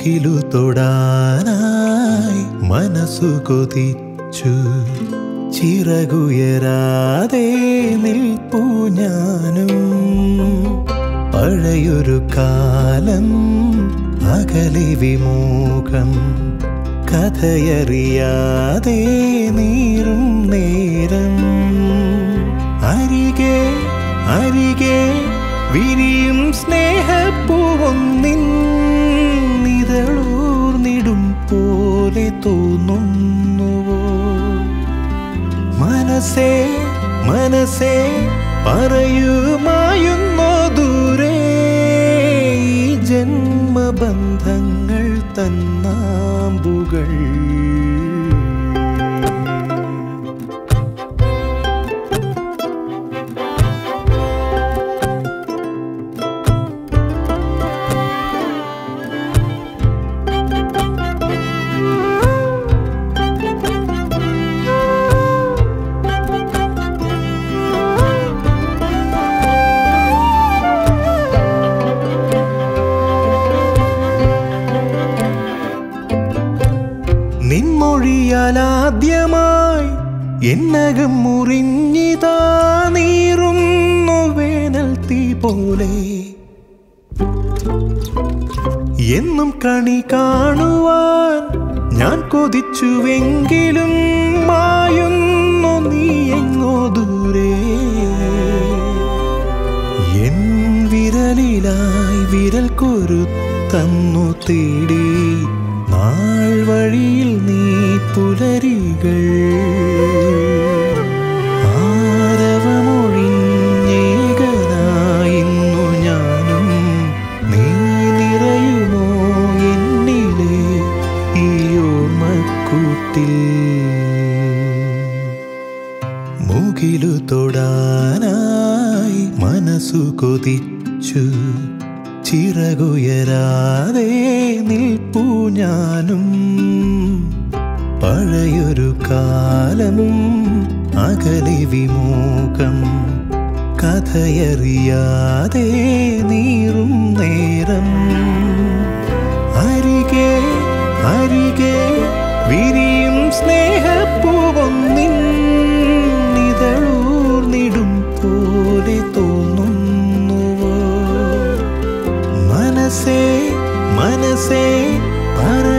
മുകിലു തൊടാനായി മനസ്സു കൊതിച്ചു ചിറകുയരാതെ നിൽപ്പു ഞാനും പഴയൊരു കാലം അകലെ വിമൂഖം കഥയറിയാതെ നീറും നേരം അരികെ അരികെ വിരിയും സ്നേഹപ്പൂവൊന്നിൻ നിതളൂർന്നിടും പോലെ തോന്നുന്നുവോ മനസ്സേ മനസ്സേ പറയുമായുന്നോ ദൂരെ ഈ ജന്മബന്ധങ്ങൾ തന്നാമ്പുകൾ നിൻമൊഴിയാലാദ്യമായി എന്നകം മുറിഞ്ഞിതാ നീറുന്നു വേനൽ തീ പോലെ എന്നും കണി കാണുവാൻ ഞാൻ കൊതിച്ചുവെങ്കിലും മായുന്നു നീ എങ്ങോ ദൂരെ എൻ വിരലിലായി വിരൽ കൊരുത്തന്നു തേടി നാൾ വഴിയിൽ നീ പുലരികൾ ആരവമൊഴിഞ്ഞേകനായിന്നു ഞാനും നീ നിറയുമോ എന്നിലെ ഈ ഓർമ്മക്കൂട്ടിൽ മുകിലു തൊടാനായി മനസ്സു കൊതിച്ചു ചിറകുയരാതെ നിൽപ്പു ഞാനും പഴയൊരു കാലം അകലെ വിമൂഖം കഥയറിയാതെ നീറും നേരം അരികെ അരികെ വിരിയും സ്നേഹപ്പൂവൊന്നിൻ നിതളൂർന്നിടും പോലെ തോന്നുന്നുവോ മനസ്സേ മനസ്സേ പറ